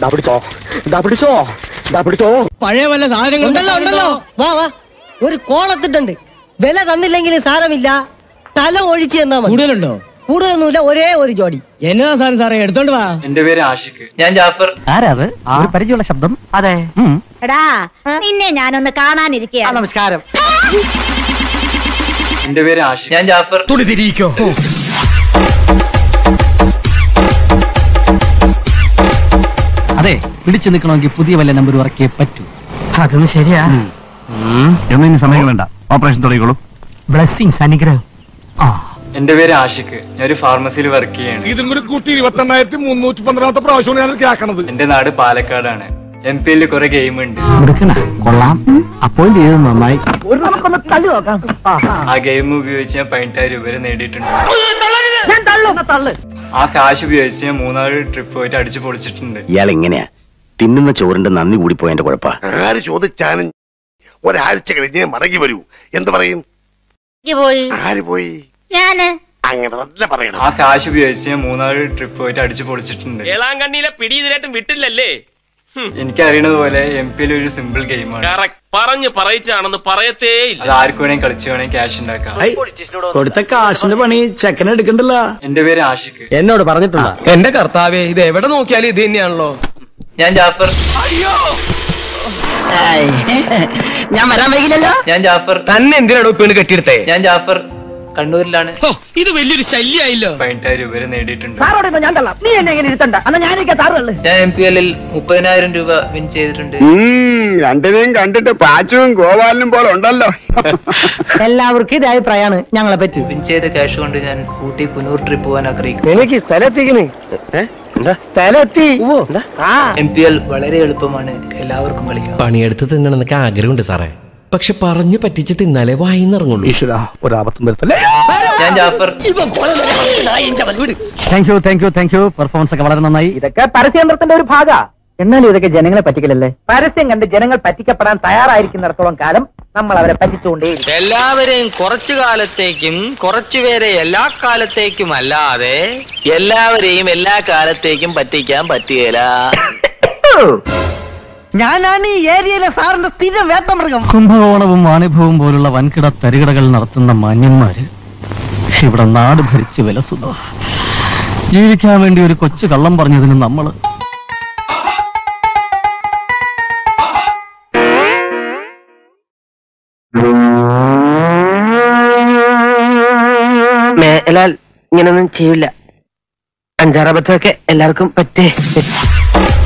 ദാ പിടിച്ചോ ദാ പിടിച്ചോ ദാ പിടിച്ചോ പഴയ വല്ല സാധനങ്ങൾ ഉണ്ടല്ലോ ഉണ്ടല്ലോ വാ വാ ഒരു കോളത്തിട്ടുണ്ട് വില തന്നില്ലെങ്കിൽ സാരമില്ല തല ഒഴിച്ച് തന്നാ മതി കൂടുതലുണ്ടോ കൂടുതലൊന്നുമില്ല ഒരേ ഒരു ജോഡി എന്നതാ സാധനം സാറേ എടുത്തോണ്ട് വാ എന്റെ പേര് ആഷിഖ് ഞാൻ ജാഫർ ആരാത് ഒരു പരിചയമുള്ള ശബ്ദം അതെ എടാ നിന്നെ ഞാനൊന്ന് കാണാനിരിക്കുകയാണ് നമസ്കാരം എന്റെ പേര് ആഷിഖ് ഞാൻ ജാഫർ അതെ പിടിച്ചു നിൽക്കണമെങ്കിൽ പുതിയ വല്ല നമ്പർ ഇറക്കിയേ പറ്റൂ അതും ശരിയാ എന്നതിന് സമയം വേണ്ട ഓപ്പറേഷൻ തുടങ്ങിക്കോളൂ ബ്ലെസ്സിങ്സ് അനുഗ്രഹം ആ എന്റെ പേര് ആഷിഖ് ഞാൻ ഒരു ഫാർമസിയിൽ വർക്ക് ചെയ്യാണ് ഇതും കൂടി കൂട്ടി ഇരുപത്തെണ്ണായിരത്തി മുന്നൂറ്റി പന്ത്രണ്ടാമത്തെ പ്രാവശ്യമാണ് ഞാൻ കേൾക്കണത് എന്റെ നാട് പാലക്കാടാണ് എം പി എല്ലിൽ കുറെ ഗെയിം ഉണ്ട് എടുക്കണ കൊള്ളാം അപ്പോയിന്റ് ചെയ്തത് നന്നായി ഒരു നമുക്കൊന്ന് തള്ളി നോക്കാം ആ ഗെയിം ഉപയോഗിച്ച് ഞാൻ പതിനെട്ടായിരം രൂപ വരെ നേടിയിട്ടുണ്ട് ഞാൻ തള്ളു തള്ളു ആ കാശ് ഉപയോഗിച്ച് ഞാൻ മൂന്നാല് ട്രിപ്പ് പോയിട്ട് അടിച്ചു പൊളിച്ചിട്ടുണ്ട് ഇയാൾ എങ്ങനെയാ തിന്നുന്ന ചോറിന്റെ നന്ദി കൂടി പോയതിന്റെ കുഴപ്പ ആര് ചോദിച്ചാലും ഒരാഴ്ച കഴിഞ്ഞ് മടങ്ങി വരൂ എന്ത് പറയും പോയി ആര് പോയി ഞാന് അങ്ങനെ തന്നെ പറയണം ആ കാശ് ഉപയോഗിച്ച് ഞാൻ മൂന്നാല് ട്രിപ്പ് പോയിട്ട് അടിച്ചു പൊളിച്ചിട്ടുണ്ട് ഏളാങ്കണ്ണിയിലെ പിടി ഇതിനായിട്ടും വിട്ടില്ലല്ലേ എനിക്ക് അറിയണത് പോലെ എം പി എൽ ഒരു സിമ്പിൾ ഗെയിമാണ് കറക്റ്റ് പറഞ്ഞു പറയിച്ചാണെന്ന് പറയത്തേ ഇല്ല അത് ആർക്ക് വേണമെങ്കിൽ കളിച്ചു വേണമെങ്കിൽ ക്യാഷ് ഉണ്ടാക്കാം കൊടുത്ത കാശിന്റെ പണി ചെക്കൻ എടുക്കണ്ടല്ലോ എന്റെ പേര് ആഷിഖ് എന്നോട് പറഞ്ഞിട്ടുള്ള എന്റെ കർത്താവേ ഇത് എവിടെ നോക്കിയാലും ഇത് തന്നെയാണല്ലോ ഞാൻ ജാഫർ ഞാൻ വരാൻ വൈകില്ലല്ലോ ഞാൻ ജാഫർ തന്നെ എന്തിനാണോ പെണ്ണ് കെട്ടിയെടുത്തേ ഞാൻ ജാഫർ കണ്ണൂരിലാണ് ഇത് വലിയൊരു ശല്യായില്ലോ പതിനെട്ടായിരം രൂപ വരെ നേടിയിട്ടുണ്ട് സാറോട് ഞാൻ തള്ളാം നീ എന്നെ എങ്ങനെ ഇരുത്തണ്ട എന്നാ ഞാനൊക്കെ സാറുള്ളു ഞാൻ എം പി എല്ലിൽ മുപ്പതിനായിരം രൂപ വിൻ ചെയ്തിട്ടുണ്ട് രണ്ടിനെയും കണ്ടിട്ട് പാച്ചുവും ഗോപാലനും പോലെ ഉണ്ടല്ലോ എല്ലാവർക്കും ഇതേ അഭിപ്രായമാണ് ഞങ്ങളെ പറ്റി വിൻ ചെയ്ത ക്യാഷ് കൊണ്ട് ഞാൻ ഊട്ടി കുനൂർ ട്രിപ്പ് പോകാൻ ആഗ്രഹിക്കുന്നു എനിക്ക് സ്ഥലത്തിക്കണ് സ്ഥലത്തി ആ എം പി എൽ വളരെ എളുപ്പമാണ് എല്ലാവർക്കും കളിക്കാം പണിയെടുത്ത് തിന്നണമെന്നൊക്കെ ആഗ്രഹമുണ്ട് സാറേ പക്ഷെ പറഞ്ഞു പറ്റിച്ച് തിന്നാലേ വായിന്നിറങ്ങുള്ളൂ ഈശ്വര ഒരാപത്തും വരുത്തല്ലേ ഞാൻ Jafar thank you thank you thank you performance ഒക്കെ വളരെ നന്നായി ഇതൊക്കെ പരസ്യതന്ത്രത്തിന്റെ ഒരു ഭാഗ എന്നാലും ഇതൊക്കെ ജനങ്ങളെ പറ്റിക്കലല്ലേ പരസ്യം കണ്ട് ജനങ്ങൾ പറ്റിക്കപ്പെടാൻ തയ്യാറായിരിക്കുന്നിടത്തോളം കാലം നമ്മൾ അവരെ പറ്റിച്ചുകൊണ്ടേയിരിക്കും എല്ലാവരെയും കുറച്ചു കാലത്തേക്കും കുറച്ചുപേരെ എല്ലാ കാലത്തേക്കും അല്ലാതെ എല്ലാവരെയും എല്ലാ കാലത്തേക്കും പറ്റിക്കാൻ പറ്റുകയില്ല ഞാനാണ് ഈ ഏരിയയിലെ സാറിന്റെ സ്ഥിരം വേട്ടമൃഗം കുംഭകോണവും വാണിഭവും പോലുള്ള വൻകിട തരികിടകൾ നടത്തുന്ന മാന്യന്മാര് ഇവിടെ നാട് ഭരിച്ച് വിലസുന്നു ജീവിക്കാൻ വേണ്ടി ഒരു കൊച്ചു കള്ളം പറഞ്ഞതിന് നമ്മള് മേലാൽ ഇങ്ങനൊന്നും ചെയ്യില്ല അഞ്ചാറബദ്ധമൊക്കെ എല്ലാവർക്കും പറ്റേ